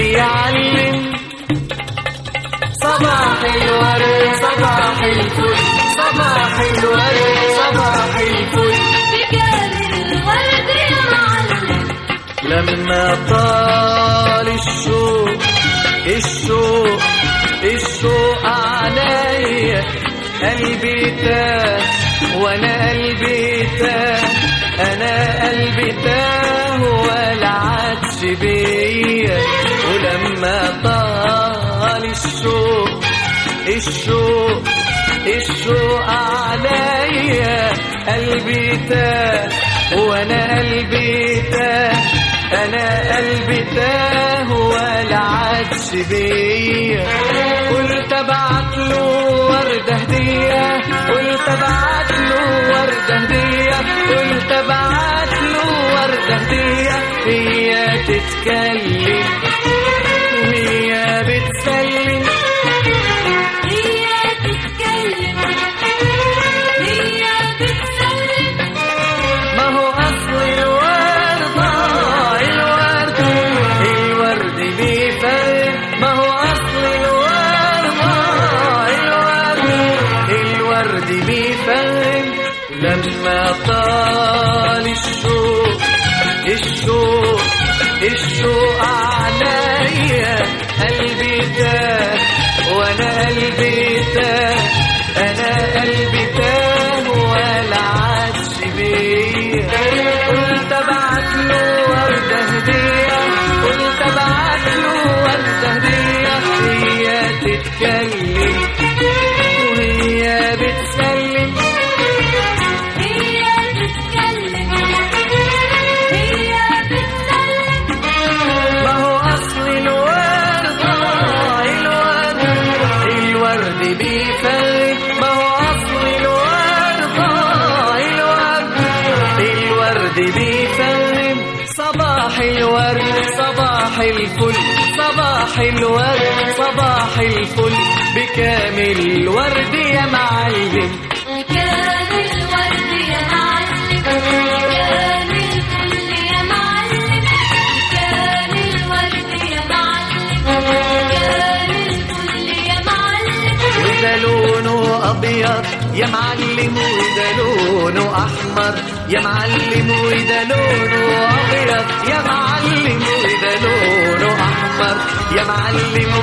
بيعلم صباح الورد صباح الفل صباح الورد صباح الفل بكامل الورد يا معلم لما طال الشوق الشوق الشوق عليا قلبي تاه وانا قلبي تاه انا قلبي تاه ولا عادش بيا ولما طال الشوق الشوق الشوق عليا قلبي تاه وانا قلبي تاه انا قلبي تاه ولا عادش بيا قلت ابعت له ورده هديه قلت ابعت له ورده هديه قلت ابعت له ورده هديه هي تتكلم وهي بتسلم هي تتكلم هي بتسلم ما هو أصل الوردة الورد الورد بيفرق ما هو أصل الوردة الورد الورد بيفرق لما طال الشوق الشوق الشوق عليا قلبي تاه وانا قلبي تاه انا قلبي تاه ولا عادش بيا قلت ابعت له ورده هديه قلت ابعت له ورده هديه هي تتكلم وهي بتسلم هي تتكلم هي بتسلم ما هو أصل الورد الورد الورد بيفرق ما هو أصل الورد الورد الورد بيفرق صباح الورد صباح الفل صباح الورد صباح الفل بكامل الورد يا معلم كان الورد يا معلم كان الفل يا معلم كان الورد يا معلم كان الفل يا معلم وده لونه ابيض يا معلم وده لونه احمر يا معلم وده لونه ابيض يا معلم وده لونه احمر يا معلم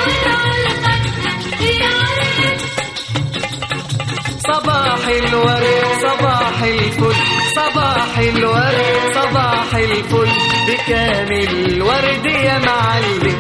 صباح الورد صباح الفل صباح الورد صباح الفل بكامل الورد يا معلم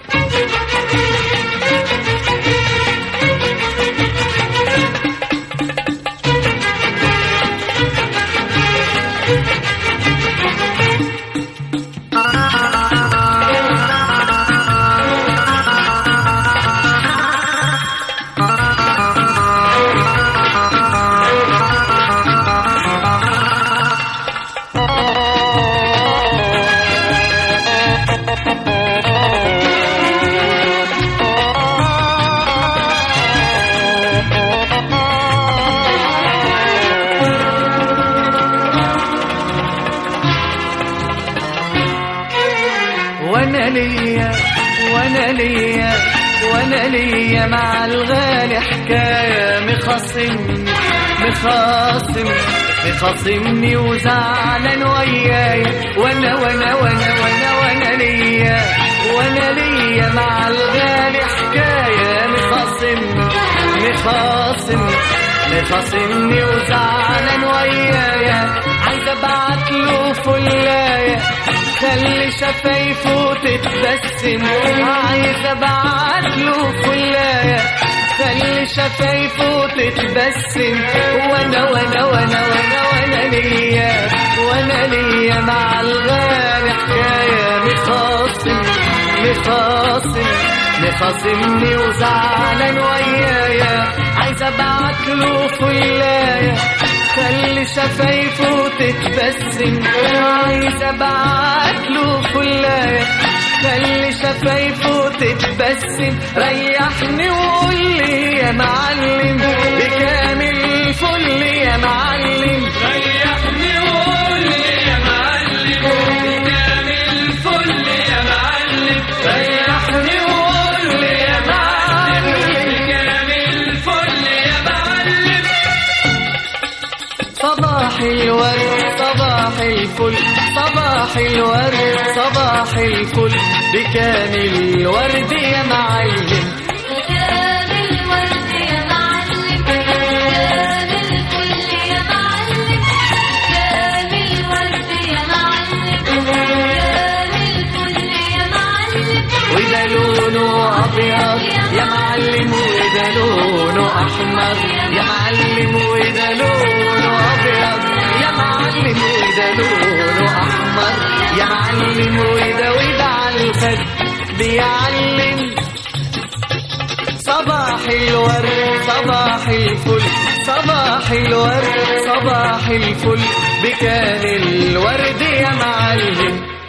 وانا ليا وانا ليا وانا ليا مع الغالي حكايه مخاصمني مخاصم مخاصمني وزعلان وياي وانا وانا وانا وانا وانا ليا وانا ليا مع الغالي حكايه مخاصمني مخاصم مخاصمني وزعلان ويايا عايز ابعت له فلايه خلي شفايفه تتبسم عايز ابعت له فلايه خلي شفايفه تتبسم وانا وانا وانا وانا وانا ليا وانا ليا مع الغالي حكايه مخاصم مخاصم مخاصمني وزعلان ويايا عايز ابعت له فلايه خلي شفايفه تتبسم عايز ابعت له فلايه خلي شفايفه تتبسم ريحني وقول لي يا معلم بكامل فل يا معلم ريحني وقول لي يا معلم بكامل فل يا معلم صباح الورد صباح الفل بكان الورد يا معلم كان الورد يا معلم كان الفل يا معلم كان الورد يا معلم كان الفل يا معلم وده لونه ابيض يا معلم وده لونه احمر يا معلم وده لونه ابيض يا معلم وده لونه احمر يا معلم وده وده على الخد بيعلم صباح الورد صباح الفل صباح الورد صباح الفل بكان الورد يا معلم